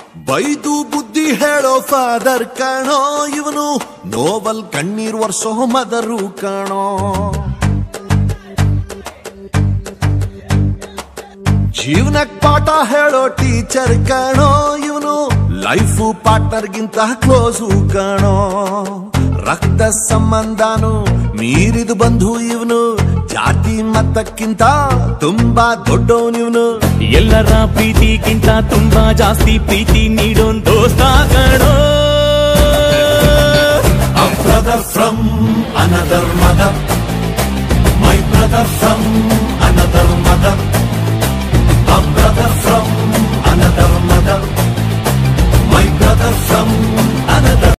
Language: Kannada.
ಬೈದು ಬುದ್ಧಿ ಹೇಳೋ ಫಾದರ್ ಕಾಣೋ ಇವನು ನೋವಲ್ ಕಣ್ಣೀರ್ ವರ್ಷೋ ಮದರು ಕಾಣೋ ಜೀವನಕ್ ಪಾಠ ಹೇಳೋ ಟೀಚರ್ ಕಾಣೋ ಇವನು ಲೈಫು ಪಾರ್ಟ್ನರ್ಗಿಂತ ಕ್ಲೋಸು ಕಾಣೋ ರಕ್ತ ಸಂಬಂಧನು ಮೀರಿದು ಬಂಧು ಇವನು ಜಾತಿ ಮತಕ್ಕಿಂತ ತುಂಬಾ ದೊಡ್ಡವನಿವನು ಎಲ್ಲರ ಪ್ರೀತಿಗಿಂತ ತುಂಬಾ ಜಾಸ್ತಿ ಪ್ರೀತಿ ನೀಡೋನ್ ದೋಸ್ತ ಕಣೋ A brother from another mother. My brother from another mother. A brother from another mother.